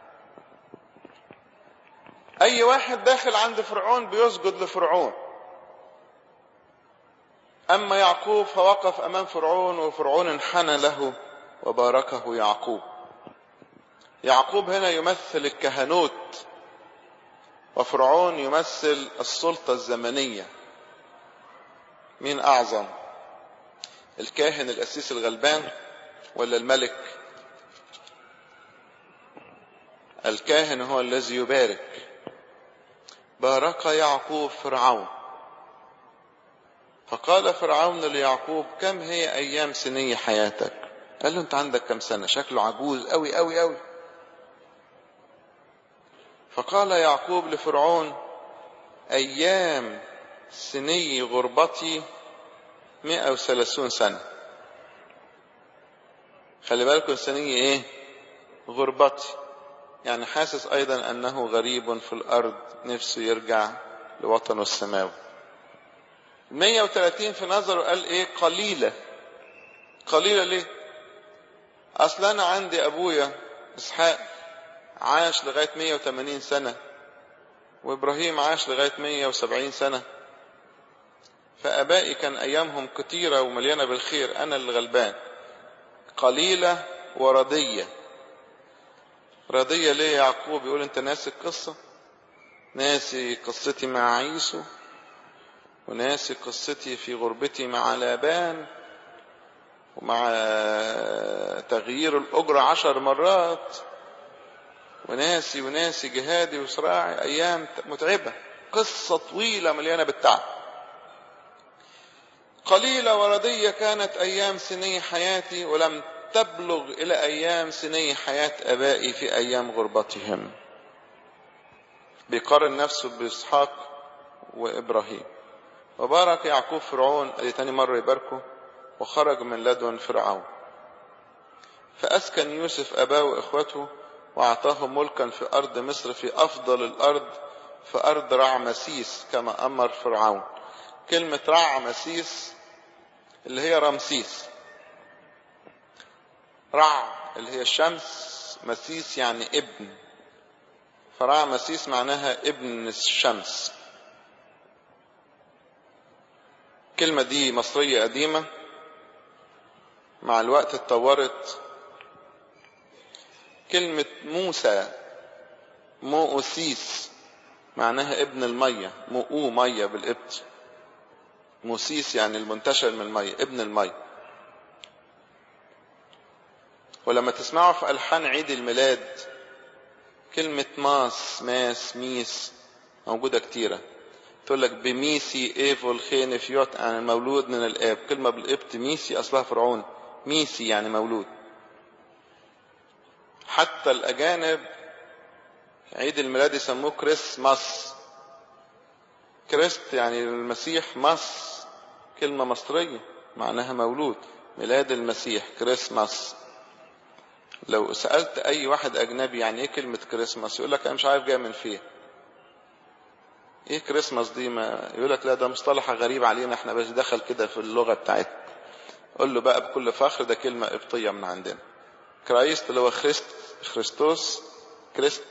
اي واحد داخل عند فرعون بيسجد لفرعون اما يعقوب فوقف امام فرعون وفرعون انحنى له وباركه يعقوب يعقوب هنا يمثل الكهنوت وفرعون يمثل السلطة الزمنية مين أعظم الكاهن الأسيس الغلبان ولا الملك الكاهن هو الذي يبارك بارك يعقوب فرعون فقال فرعون ليعقوب كم هي أيام سنية حياتك قال له أنت عندك كم سنة شكله عجوز أوي أوي أوي فقال يعقوب لفرعون أيام سني غربتي مئة وثلاثون سنة خلي بالكم سنية ايه غربتي يعني حاسس ايضا انه غريب في الارض نفسه يرجع لوطنه السماوي 130 في نظره قال ايه قليلة قليلة ليه اصل انا عندي ابويا اسحاق عاش لغاية 180 سنة وإبراهيم عاش لغاية 170 سنة فأبائي كان أيامهم كتيرة ومليانة بالخير أنا اللي غلبان قليلة وردية ردية ليه يعقوب يقول أنت ناسي القصة ناسي قصتي مع عيسو وناسي قصتي في غربتي مع لابان ومع تغيير الأجرة عشر مرات وناسي وناسي جهادي وصراعي أيام متعبة قصة طويلة مليانة بالتعب قليلة وردية كانت أيام سني حياتي ولم تبلغ إلى أيام سني حياة أبائي في أيام غربتهم بيقارن نفسه بإسحاق وإبراهيم وبارك يعقوب فرعون ادي تاني مرة يباركه وخرج من لدن فرعون فأسكن يوسف أباه وإخوته وأعطاهم ملكا في أرض مصر في أفضل الأرض في أرض رعمسيس كما أمر فرعون كلمة رعمسيس اللي هي رمسيس رع اللي هي الشمس مسيس يعني ابن فرعمسيس معناها ابن الشمس الكلمة دي مصرية قديمة مع الوقت اتطورت كلمة موسى مؤسيس معناها ابن المية مؤو مية بالقبط موسيس يعني المنتشر من المية ابن المية ولما تسمعوا في ألحان عيد الميلاد كلمة ماس ماس ميس موجودة كتيرة تقول لك بميسي ايفول خين فيوت يعني مولود من الاب كلمة بالقبط ميسي اصلها فرعون ميسي يعني مولود حتى الاجانب عيد الميلاد يسموه كريسماس كريست يعني المسيح مص كلمة مصرية معناها مولود ميلاد المسيح كريسماس لو سألت أي واحد أجنبي يعني إيه كلمة كريسماس يقول لك أنا مش عارف جاية من فين إيه كريسماس دي ما يقول لك لا ده مصطلح غريب علينا إحنا بس دخل كده في اللغة بتاعتنا قول له بقى بكل فخر ده كلمة قبطية من عندنا كرايست اللي هو خريست خريستوس كريست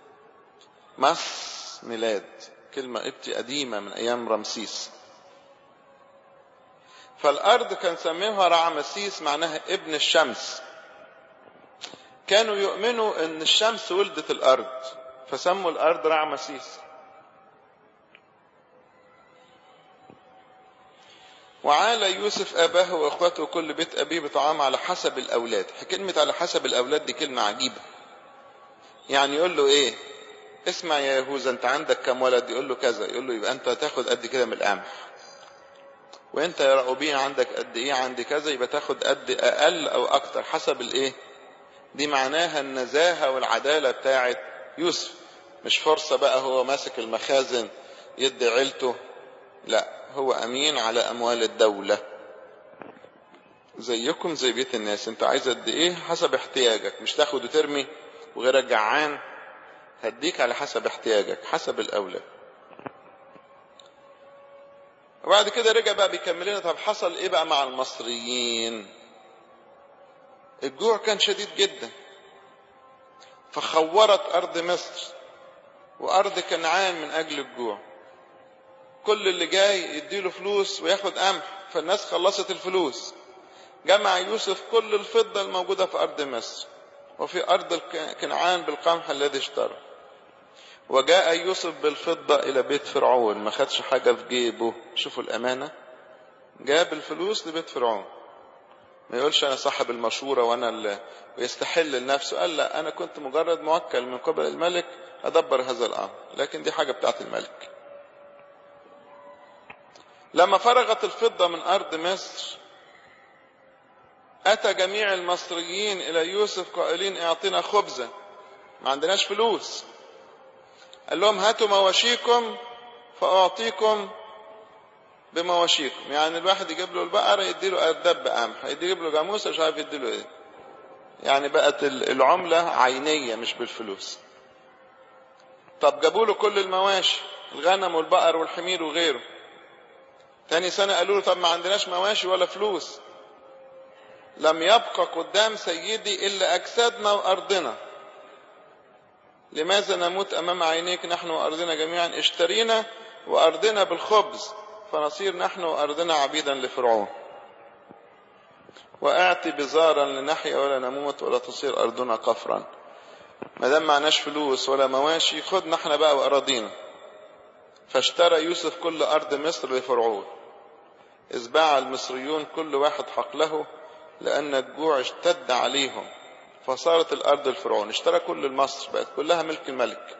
مس ميلاد كلمة قبطي قديمة من أيام رمسيس فالأرض كان سميها رعمسيس معناها ابن الشمس كانوا يؤمنوا ان الشمس ولدت الارض فسموا الارض رعمسيس وعال يوسف اباه واخوته كل بيت ابيه بطعام على حسب الاولاد كلمه على حسب الاولاد دي كلمه عجيبه يعني يقول له ايه اسمع يا يهوذا انت عندك كم ولد يقول له كذا يقول له يبقى انت تاخد قد كده من القمح وانت يا رأوبين عندك قد ايه عندي كذا يبقى تاخد قد اقل او اكتر حسب الايه دي معناها النزاهة والعدالة بتاعت يوسف مش فرصة بقى هو ماسك المخازن يدي عيلته لا هو امين على اموال الدولة زيكم زي بيت الناس انت عايز قد ايه حسب احتياجك مش تاخد وترمي وغيرك جعان هديك على حسب احتياجك حسب الاولى وبعد كده رجع بقى بيكمل لنا طب حصل ايه بقى مع المصريين الجوع كان شديد جدا فخورت ارض مصر وارض كنعان من اجل الجوع كل اللي جاي يديله فلوس وياخد قمح فالناس خلصت الفلوس جمع يوسف كل الفضة الموجودة في أرض مصر وفي أرض كنعان بالقمح الذي اشترى وجاء يوسف بالفضة إلى بيت فرعون ما خدش حاجة في جيبه شوفوا الأمانة جاب الفلوس لبيت فرعون ما يقولش أنا صاحب المشورة وأنا اللي ويستحل لنفسه قال لا أنا كنت مجرد موكل من قبل الملك أدبر هذا الأمر لكن دي حاجة بتاعت الملك لما فرغت الفضة من أرض مصر أتى جميع المصريين إلى يوسف قائلين اعطنا خبزا ما عندناش فلوس قال لهم هاتوا مواشيكم فأعطيكم بمواشيكم يعني الواحد يجيب له البقرة يديله أردب قمح يجيب له جاموسة مش عارف يديله ايه يعني بقت العملة عينية مش بالفلوس طب جابوا له كل المواشي الغنم والبقر والحمير وغيره تاني سنة قالوا له طب ما عندناش مواشي ولا فلوس لم يبقى قدام سيدي إلا أجسادنا وأرضنا لماذا نموت أمام عينيك نحن وأرضنا جميعا اشترينا وأرضنا بالخبز فنصير نحن وأرضنا عبيدا لفرعون وأعطي بزارا لنحيا ولا نموت ولا تصير أرضنا قفرا ما دام معناش فلوس ولا مواشي خدنا احنا بقى وأراضينا فاشترى يوسف كل أرض مصر لفرعون إذ باع المصريون كل واحد حقله لأن الجوع اشتد عليهم فصارت الأرض الفرعون اشترى كل مصر بقت كلها ملك الملك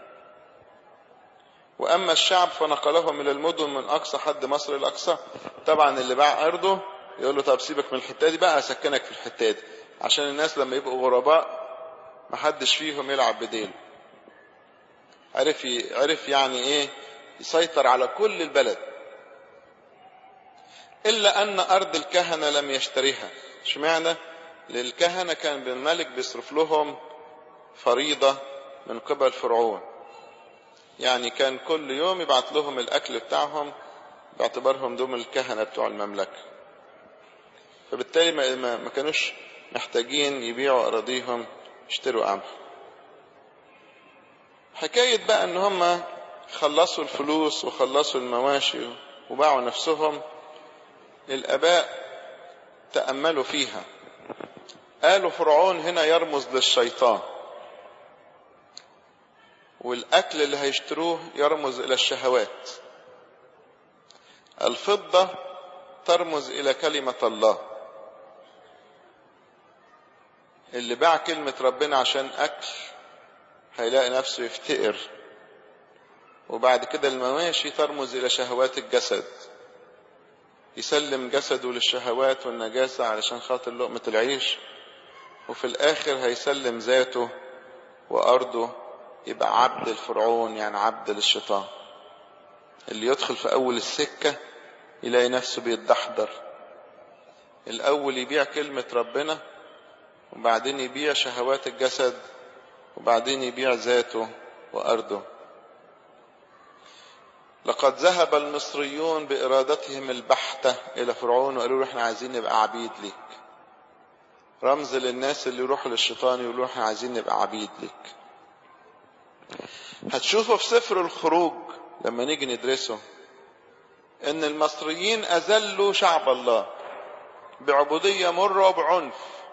وأما الشعب فنقله من المدن من أقصى حد مصر الأقصى طبعا اللي باع أرضه يقول له طب سيبك من الحتة دي بقى أسكنك في الحتة دي عشان الناس لما يبقوا غرباء محدش فيهم يلعب بديله عرف عرف يعني ايه يسيطر على كل البلد إلا أن أرض الكهنة لم يشتريها اشمعنى للكهنة كان الملك بيصرف لهم فريضة من قبل فرعون يعني كان كل يوم يبعت لهم الأكل بتاعهم باعتبارهم دوم الكهنة بتوع المملكة فبالتالي ما كانوش محتاجين يبيعوا أراضيهم يشتروا قمح حكاية بقى ان هم خلصوا الفلوس وخلصوا المواشي وباعوا نفسهم الآباء تأملوا فيها قالوا فرعون هنا يرمز للشيطان والأكل اللي هيشتروه يرمز إلى الشهوات الفضة ترمز إلى كلمة الله اللي باع كلمة ربنا عشان أكل هيلاقي نفسه يفتقر وبعد كده المواشي ترمز إلى شهوات الجسد يسلم جسده للشهوات والنجاسة علشان خاطر لقمة العيش وفي الآخر هيسلم ذاته وأرضه يبقى عبد الفرعون يعني عبد للشيطان اللي يدخل في أول السكة يلاقي نفسه بيتدحضر الأول يبيع كلمة ربنا وبعدين يبيع شهوات الجسد وبعدين يبيع ذاته وأرضه لقد ذهب المصريون بإرادتهم البحتة إلى فرعون وقالوا له احنا عايزين نبقى عبيد ليك رمز للناس اللي يروحوا للشيطان يقولوا احنا عايزين نبقى عبيد ليك هتشوفوا في سفر الخروج لما نيجي ندرسه ان المصريين اذلوا شعب الله بعبودية مرة وبعنف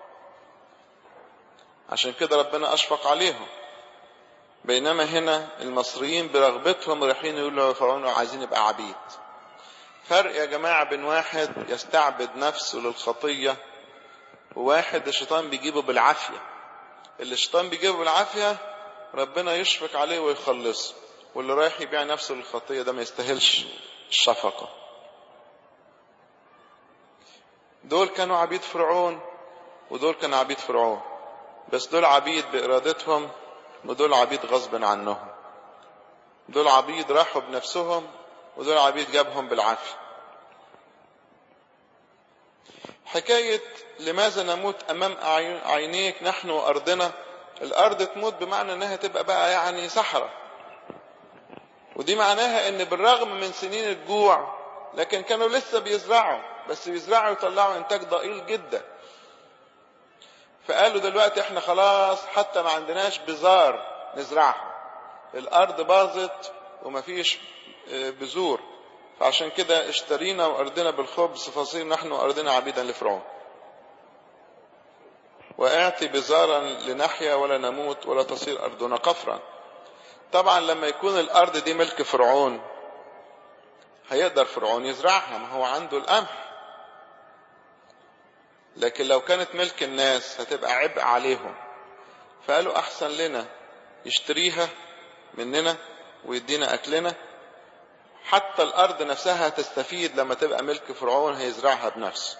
عشان كده ربنا اشفق عليهم بينما هنا المصريين برغبتهم رايحين يقولوا فرعون عايزين نبقى عبيد فرق يا جماعة بين واحد يستعبد نفسه للخطية وواحد الشيطان بيجيبه بالعافية اللي الشيطان بيجيبه بالعافية ربنا يشفق عليه ويخلصه واللي رايح يبيع نفسه للخطية ده ما يستاهلش الشفقة دول كانوا عبيد فرعون ودول كانوا عبيد فرعون بس دول عبيد بإرادتهم ودول عبيد غصب عنهم دول عبيد راحوا بنفسهم ودول عبيد جابهم بالعافية حكاية لماذا نموت أمام عينيك نحن وأرضنا الأرض تموت بمعنى أنها تبقى بقى يعني صحراء ودي معناها أن بالرغم من سنين الجوع لكن كانوا لسه بيزرعوا بس بيزرعوا يطلعوا إنتاج ضئيل جدا فقالوا دلوقتي احنا خلاص حتى ما عندناش بذار نزرعها الأرض باظت ومفيش بذور فعشان كده اشترينا وأرضنا بالخبز فصير نحن وأرضنا عبيدا لفرعون وأعطي بزارا لنحيا ولا نموت ولا تصير أرضنا قفرا طبعا لما يكون الأرض دي ملك فرعون هيقدر فرعون يزرعها ما هو عنده القمح لكن لو كانت ملك الناس هتبقى عبء عليهم فقالوا أحسن لنا يشتريها مننا ويدينا أكلنا حتى الأرض نفسها هتستفيد لما تبقى ملك فرعون هيزرعها بنفسه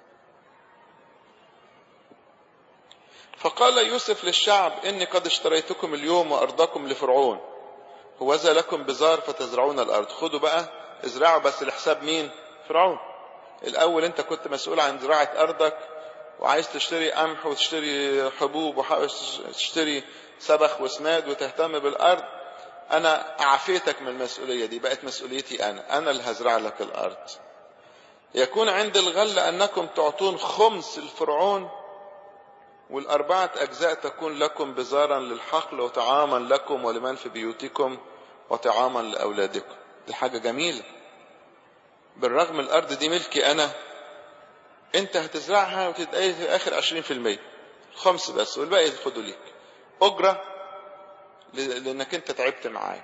فقال يوسف للشعب إني قد اشتريتكم اليوم وأرضكم لفرعون هوذا لكم بزار فتزرعون الأرض خدوا بقى ازرعوا بس لحساب مين فرعون الأول أنت كنت مسؤول عن زراعة أرضك وعايز تشتري قمح وتشتري حبوب وتشتري سبخ وسماد وتهتم بالأرض أنا أعفيتك من المسؤولية دي بقت مسؤوليتي أنا أنا اللي هزرع لك الأرض يكون عند الغل أنكم تعطون خمس الفرعون والأربعة أجزاء تكون لكم بزارا للحقل وطعاما لكم ولمن في بيوتكم وطعاما لأولادكم دي حاجة جميلة بالرغم الأرض دي ملكي أنا أنت هتزرعها وتتقايل في آخر عشرين في المية خمس بس والباقي خدوا ليك أجرة لأنك أنت تعبت معايا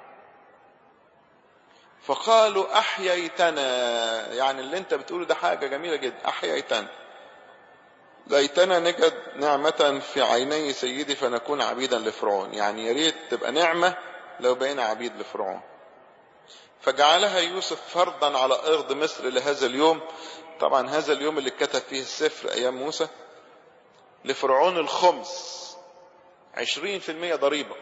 فقالوا أحييتنا يعني اللي أنت بتقوله ده حاجة جميلة جدا أحييتنا ليتنا نجد نعمة في عيني سيدي فنكون عبيدا لفرعون يعني يا ريت تبقى نعمة لو بقينا عبيد لفرعون فجعلها يوسف فرضا على أرض مصر لهذا اليوم طبعا هذا اليوم اللي كتب فيه السفر أيام موسى لفرعون الخمس عشرين في المية ضريبة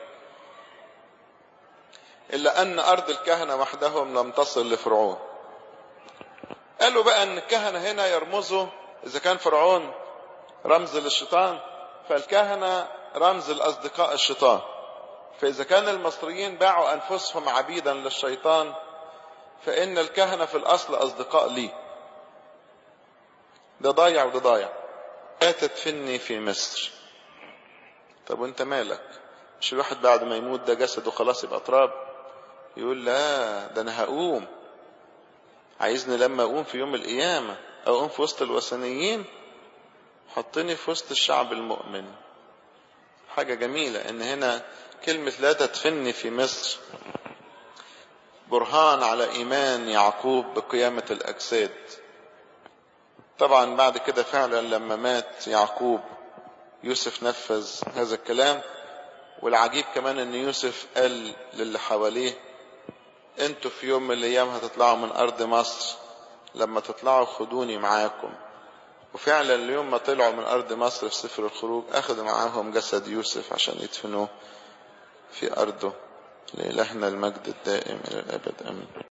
إلا أن أرض الكهنة وحدهم لم تصل لفرعون قالوا بقى أن الكهنة هنا يرمزوا إذا كان فرعون رمز للشيطان فالكهنة رمز لأصدقاء الشيطان فإذا كان المصريين باعوا أنفسهم عبيدا للشيطان فإن الكهنة في الأصل أصدقاء لي ده ضايع وده ضايع لا تدفني في مصر طب وانت مالك مش الواحد بعد ما يموت ده جسده خلاص يبقى تراب يقول لا ده انا هقوم عايزني لما اقوم في يوم القيامة او اقوم في وسط الوثنيين حطني في وسط الشعب المؤمن حاجة جميلة ان هنا كلمة لا تدفني في مصر برهان على ايمان يعقوب بقيامة الاجساد طبعا بعد كده فعلا لما مات يعقوب يوسف نفذ هذا الكلام والعجيب كمان ان يوسف قال للي حواليه انتوا في يوم من الايام هتطلعوا من ارض مصر لما تطلعوا خدوني معاكم وفعلا اليوم ما طلعوا من ارض مصر في سفر الخروج اخذوا معاهم جسد يوسف عشان يدفنوه في ارضه لإلهنا المجد الدائم الى الابد امين